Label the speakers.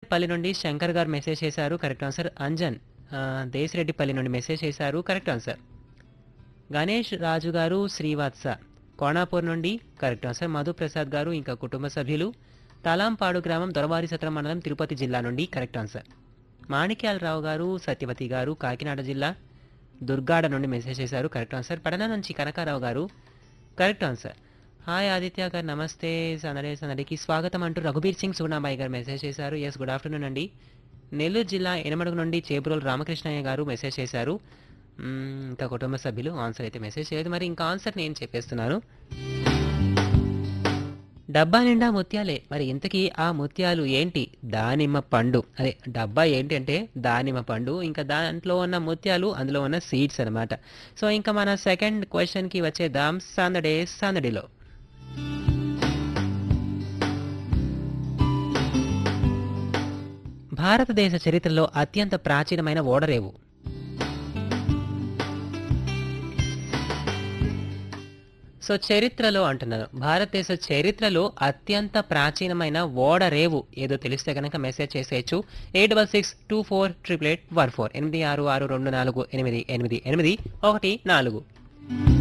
Speaker 1: దేశిరెడ్డిపల్లి నుండి శంకర్ గారు మెసేజ్ చేశారు కరెక్ట్ ఆన్సర్ అంజన్ ఆ, దేశిరెడ్డిపల్లి నుండి మెసేజ్ చేశారు కరెక్ట్ ఆన్సర్ గణేష్ రాజు గారు శ్రీవాత్స కోణాపూర్ నుండి కరెక్ట్ ఆన్సర్ మధుప్రసాద్ గారు ఇంకా కుటుంబ సభ్యులు తలాంపాడు గ్రామం దొరవారి సత్రం మండలం తిరుపతి జిల్లా నుండి కరెక్ట్ ఆన్సర్ మాణిక్యాలరావు గారు సత్యవతి గారు కాకినాడ జిల్లా దుర్గాడ నుండి మెసేజ్ చేశారు కరెక్ట్ ఆన్సర్ పడన నుంచి కనకారావు గారు కరెక్ట్ ఆన్సర్ హాయ్ ఆదిత్య గారు నమస్తే సందడే సందడికి స్వాగతం అంటూ రఘుబీర్ సింగ్ సుగుణాబాయి గారు మెసేజ్ చేశారు ఎస్ గుడ్ ఆఫ్టర్నూన్ అండి నెల్లూరు జిల్లా ఎనమడుగు నుండి చేపురోలు రామకృష్ణయ్య గారు మెసేజ్ చేశారు మ్మ్, ఇంకా కుటుంబ సభ్యులు ఆన్సర్ అయితే మెసేజ్ చేయలేదు మరి ఇంకా ఆన్సర్ నేను చెప్పేస్తున్నాను డబ్బా నిండా ముత్యాలే మరి ఇంతకీ ఆ ముత్యాలు ఏంటి దానిమ్మ పండు అదే డబ్బా ఏంటి అంటే దానిమ్మ పండు ఇంకా దాంట్లో ఉన్న ముత్యాలు అందులో ఉన్న సీడ్స్ అన్నమాట సో ఇంకా మన సెకండ్ క్వశ్చన్కి వచ్చేద్దాం సందడే సందడిలో భారతదేశ చరిత్రలో అత్యంత ప్రాచీనమైన ఓడరేవు సో చరిత్రలో అంటున్నాను భారతదేశ చరిత్రలో అత్యంత ప్రాచీనమైన ఓడరేవు ఏదో తెలిస్తే కనుక మెసేజ్ చేసేయచ్చు eight double six two four triple eight one four ఎనిమిది ఆరు ఆరు రెండు నాలుగు ఎనిమిది ఎనిమిది ఎనిమిది ఒకటి నాలుగు